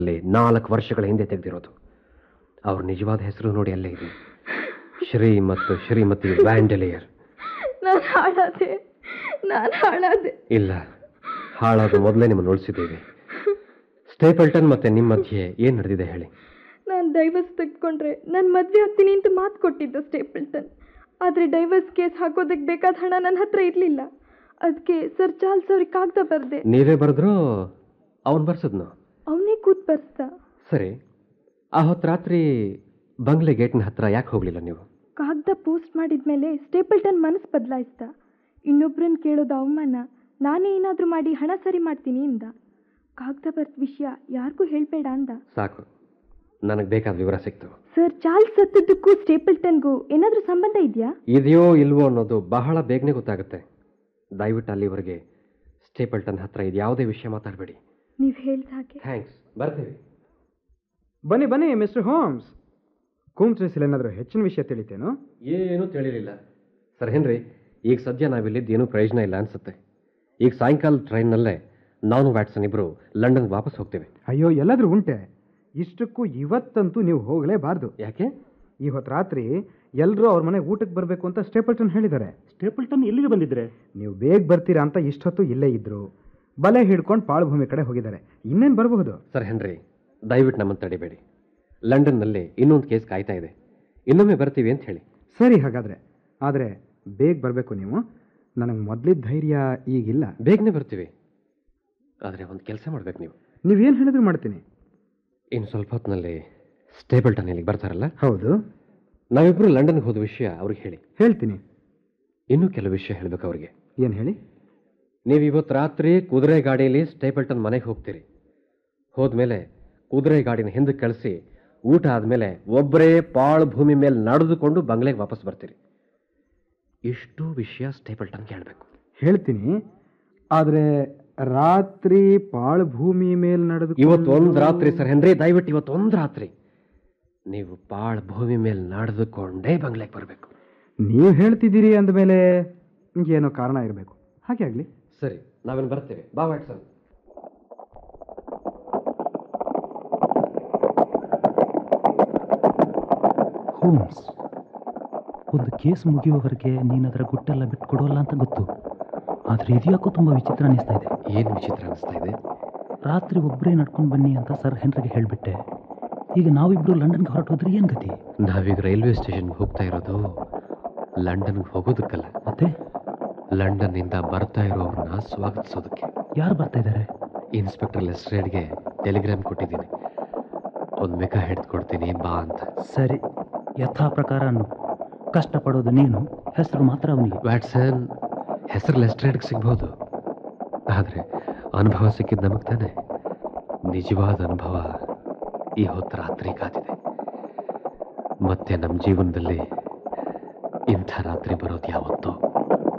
ಅಲ್ಲಿ ನಾಲ್ಕು ವರ್ಷಗಳ ಹಿಂದೆ ತೆಗೆದಿರೋದು ಅವ್ರ ನಿಜವಾದ ಹೆಸರು ನೋಡಿ ಅಲ್ಲೇ ಇದೆ ಶ್ರೀ ಮತ್ತು ಶ್ರೀಮತಿ ವ್ಯಾಂಡಲಿಯರ್ ನಾನು ಹಾಳಾದೆ ನಾನು ಹಾಳಾದೆ ಇಲ್ಲ ಹಾಳಾದ ಮೊದಲೇ ನಿಮ್ಮನ್ನು ಉಳಿಸಿದ್ದೀವಿ ಸ್ಟೇಪಲ್ಟನ್ ಮತ್ತೆ ನಿಮ್ಮ ಮಧ್ಯೆ ಏನು ನಡೆದಿದೆ ಹೇಳಿ ನಾನು ಡೈವರ್ಸ್ ತೆಗೆದುಕೊಂಡ್ರೆ ನಾನು ಮದುವೆ ಆಗ್ತೀನಿ ಅಂತ ಮಾತು ಕೊಟ್ಟಿದ್ದು ಸ್ಟೇಪಲ್ಟನ್ ಆದರೆ ಡೈವರ್ಸ್ ಕೇಸ್ ಹಾಕೋದಕ್ಕೆ ಬೇಕಾದ ಹಣ ನನ್ನ ಹತ್ರ ಇರಲಿಲ್ಲ ಅದಕ್ಕೆ ಸರ್ ಚಾರ್ಲ್ಸ್ ಅವ್ರಿಗೆ ಕಾಗ್ದ ಬರೆದೆ ನೀವೇ ಬರೆದ್ರೋ ಅವನು ಬರ್ಸದ್ನು ಅವನೇ ಕೂತ್ ಬರ್ಸ್ದ ಸರಿ ಆ ಹೊತ್ತು ರಾತ್ರಿ ಬಂಗ್ಲೆ ಗೇಟ್ನ ಹತ್ರ ಯಾಕೆ ಹೋಗಲಿಲ್ಲ ನೀವು ಕಾಗ್ದ ಪೋಸ್ಟ್ ಮಾಡಿದ್ಮೇಲೆ ಸ್ಟೇಪಲ್ಟನ್ ಮನಸ್ಸು ಬದಲಾಯಿಸ್ದ ಇನ್ನೊಬ್ರನ್ನ ಕೇಳೋದು ಅವಮಾನ ನಾನೇ ಏನಾದರೂ ಮಾಡಿ ಹಣ ಸರಿ ಮಾಡ್ತೀನಿ ಇಂದ ಕಾಗ್ದ ಬರ್ದ ವಿಷಯ ಯಾರಿಗೂ ಹೇಳಬೇಡ ಅಂದ ಸಾಕು ನನಗೆ ಬೇಕಾದ ವಿವರ ಸಿಕ್ತು ಸರ್ ಚಾರ್ಲ್ಸ್ ಸತ್ತದ್ದಕ್ಕೂ ಸ್ಟೇಪಲ್ಟನ್ಗೂ ಏನಾದರೂ ಸಂಬಂಧ ಇದೆಯಾ ಇದೆಯೋ ಇಲ್ವೋ ಅನ್ನೋದು ಬಹಳ ಬೇಗನೆ ಗೊತ್ತಾಗುತ್ತೆ ದಯವಿಟ್ಟು ಅಲ್ಲಿವರೆಗೆ ಸ್ಟೇಪಲ್ಟನ್ ಹತ್ರ ಇದು ಯಾವುದೇ ವಿಷಯ ಮಾತಾಡಬೇಡಿ ನೀವು ಹೇಳ್ದ ಹಾಗೆ ಥ್ಯಾಂಕ್ಸ್ ಬರ್ತೀವಿ ಬನ್ನಿ ಬನ್ನಿ ಮಿಸ್ಟರ್ ಹೋಮ್ಸ್ ಕೂಮ್ಸ್ಟ್ರೇಸಲ್ಲಿ ಏನಾದರೂ ಹೆಚ್ಚಿನ ವಿಷಯ ತಿಳಿತೇನು ಏನೂ ತಿಳಿಲಿಲ್ಲ ಸರ್ ಹೆನ್ರಿ ಈಗ ಸದ್ಯ ನಾವಿಲ್ಲಿದ್ದು ಏನೂ ಪ್ರಯೋಜನ ಇಲ್ಲ ಅನ್ಸುತ್ತೆ ಈಗ ಸಾಯಂಕಾಲ ಟ್ರೈನ್ನಲ್ಲೇ ನಾನು ವ್ಯಾಟ್ಸನ್ ಇಬ್ಬರು ಲಂಡನ್ಗೆ ವಾಪಸ್ ಹೋಗ್ತೇವೆ ಅಯ್ಯೋ ಎಲ್ಲಾದರೂ ಉಂಟೆ ಇಷ್ಟಕ್ಕೂ ಇವತ್ತಂತೂ ನೀವು ಹೋಗಲೇಬಾರ್ದು ಯಾಕೆ ಈ ಹೊತ್ತು ರಾತ್ರಿ ಎಲ್ಲರೂ ಅವ್ರ ಮನೆಗೆ ಊಟಕ್ಕೆ ಬರಬೇಕು ಅಂತ ಸ್ಟೇಪಲ್ಟನ್ ಹೇಳಿದ್ದಾರೆ ಸ್ಟೇಪಲ್ಟನ್ ಎಲ್ಲಿಗೆ ಬಂದಿದ್ರೆ ನೀವು ಬೇಗ ಬರ್ತೀರಾ ಅಂತ ಇಷ್ಟೊತ್ತು ಇಲ್ಲೇ ಇದ್ರು ಬಲೆ ಹಿಡ್ಕೊಂಡು ಪಾಳುಭೂಮಿ ಕಡೆ ಹೋಗಿದ್ದಾರೆ ಇನ್ನೇನು ಬರಬಹುದು ಸರ್ ಹೆನ್ರಿ ದಯವಿಟ್ಟು ನಮ್ಮನ್ನು ತಡಿಬೇಡಿ ಲಂಡನ್ನಲ್ಲಿ ಇನ್ನೊಂದು ಕೇಸ್ ಕಾಯ್ತಾ ಇದೆ ಇನ್ನೊಮ್ಮೆ ಬರ್ತೀವಿ ಅಂತ ಹೇಳಿ ಸರಿ ಹಾಗಾದರೆ ಆದರೆ ಬೇಗ ಬರಬೇಕು ನೀವು ನನಗೆ ಮೊದಲಿದ್ದ ಧೈರ್ಯ ಈಗಿಲ್ಲ ಬೇಗನೆ ಬರ್ತೀವಿ ಆದರೆ ಒಂದು ಕೆಲಸ ಮಾಡ್ಬೇಕು ನೀವು ನೀವೇನು ಹೇಳಿದ್ರು ಮಾಡ್ತೀನಿ ಇನ್ನು ಸ್ವಲ್ಪ ಹೊತ್ತಿನಲ್ಲಿ ಸ್ಟೇಬಲ್ಟನ್ ಇಲ್ಲಿಗೆ ಬರ್ತಾರಲ್ಲ ಹೌದು ನಾವಿಬ್ಬರು ಲಂಡನ್ಗೆ ಹೋದ ವಿಷಯ ಅವ್ರಿಗೆ ಹೇಳಿ ಹೇಳ್ತೀನಿ ಇನ್ನೂ ಕೆಲವು ವಿಷಯ ಹೇಳಬೇಕು ಅವ್ರಿಗೆ ಏನು ಹೇಳಿ ನೀವು ಇವತ್ತು ರಾತ್ರಿ ಕುದುರೆ ಗಾಡಿಯಲ್ಲಿ ಸ್ಟೇಪಲ್ಟನ್ ಮನೆಗೆ ಹೋಗ್ತೀರಿ ಹೋದ್ಮೇಲೆ ಕುದುರೆ ಗಾಡಿನ ಹಿಂದಕ್ಕೆ ಕಳಿಸಿ ಊಟ ಆದಮೇಲೆ ಒಬ್ಬರೇ ಪಾಳು ಭೂಮಿ ಮೇಲೆ ನಡೆದುಕೊಂಡು ಬಂಗ್ಲೆಗೆ ವಾಪಸ್ ಬರ್ತೀರಿ ಇಷ್ಟು ವಿಷಯ ಸ್ಟೇಪಲ್ಟನ್ಗೆ ಹೇಳಬೇಕು ಹೇಳ್ತೀನಿ ಆದರೆ ರಾತ್ರಿ ಪಾಳುಭೂಮಿ ಮೇಲೆ ನಡೆದು ಇವತ್ತು ಒಂದು ರಾತ್ರಿ ಸರ್ ಹೆನ್ರಿ ದಯವಿಟ್ಟು ಇವತ್ತು ಒಂದು ರಾತ್ರಿ ನೀವು ಪಾಳು ಭೂಮಿ ಮೇಲೆ ನಡೆದುಕೊಂಡೇ ಬಂಗ್ಲೆಗೆ ಬರಬೇಕು ನೀವು ಹೇಳ್ತಿದ್ದೀರಿ ಅಂದಮೇಲೆ ಏನೋ ಕಾರಣ ಇರಬೇಕು ಹಾಗೆ ಆಗಲಿ ಸರಿ ನಾವೇನು ಬರ್ತೇವೆ ಬಾ ವ್ಯಾಟ್ಸನ್ ಹೋಮ್ಸ್ ಒಂದು ಕೇಸ್ ಮುಗಿಯುವವರೆಗೆ ನೀನು ಅದರ ಗುಟ್ಟೆಲ್ಲ ಬಿಟ್ಕೊಡೋಲ್ಲ ಅಂತ ಗೊತ್ತು ಆದರೆ ಇದು ಯಾಕೋ ತುಂಬ ವಿಚಿತ್ರ ಅನ್ನಿಸ್ತಾ ಇದೆ ಏನು ವಿಚಿತ್ರ ಅನಿಸ್ತಾ ಇದೆ ರಾತ್ರಿ ಒಬ್ಬರೇ ನಡ್ಕೊಂಡು ಬನ್ನಿ ಅಂತ ಸರ್ ಹೆನ್ರಿಗೆ ಹೇಳಿಬಿಟ್ಟೆ ಈಗ ನಾವಿಬ್ಬರು ಲಂಡನ್ಗೆ ಹೊರಟೋದ್ರೆ ಏನು ಗತಿ ನಾವೀಗ ರೈಲ್ವೆ ಸ್ಟೇಷನ್ಗೆ ಹೋಗ್ತಾ ಇರೋದು ಲಂಡನ್ಗೆ ಹೋಗೋದಕ್ಕಲ್ಲ ಮತ್ತೆ ಲಂಡನ್ನಿಂದ ಬರ್ತಾ ಇರೋರನ್ನ ಸ್ವಾಗತಿಸೋದಕ್ಕೆ ಯಾರು ಬರ್ತಾ ಇದ್ದಾರೆ ಇನ್ಸ್ಪೆಕ್ಟರ್ ಲೆಸ್ಟ್ರೇಡ್ಗೆ ಟೆಲಿಗ್ರಾಮ್ ಕೊಟ್ಟಿದ್ದೀನಿ ಒಂದು ಮೆಕ ಹಿಡ್ದು ಕೊಡ್ತೀನಿ ಬಾ ಅಂತ ಸರಿ ಯಥಾ ಪ್ರಕಾರ ಅನ್ನು ಕಷ್ಟಪಡೋದು ನೀನು ಹೆಸರು ಮಾತ್ರ ಅವನಿಗೆ ವ್ಯಾಟ್ಸನ್ ಹೆಸರು ಲೆಸ್ಟ್ರೇಡ್ಗೆ ಸಿಗ್ಬೋದು ಆದರೆ ಅನುಭವ ಸಿಕ್ಕಿದ್ದು ನಮಗೆ ತಾನೆ ನಿಜವಾದ ಅನುಭವ ಈ ಹೊತ್ತು ರಾತ್ರಿ ಕಾದಿದೆ ಮತ್ತೆ ನಮ್ಮ ಜೀವನದಲ್ಲಿ ಇಂಥ ರಾತ್ರಿ ಬರೋದು ಯಾವತ್ತೋ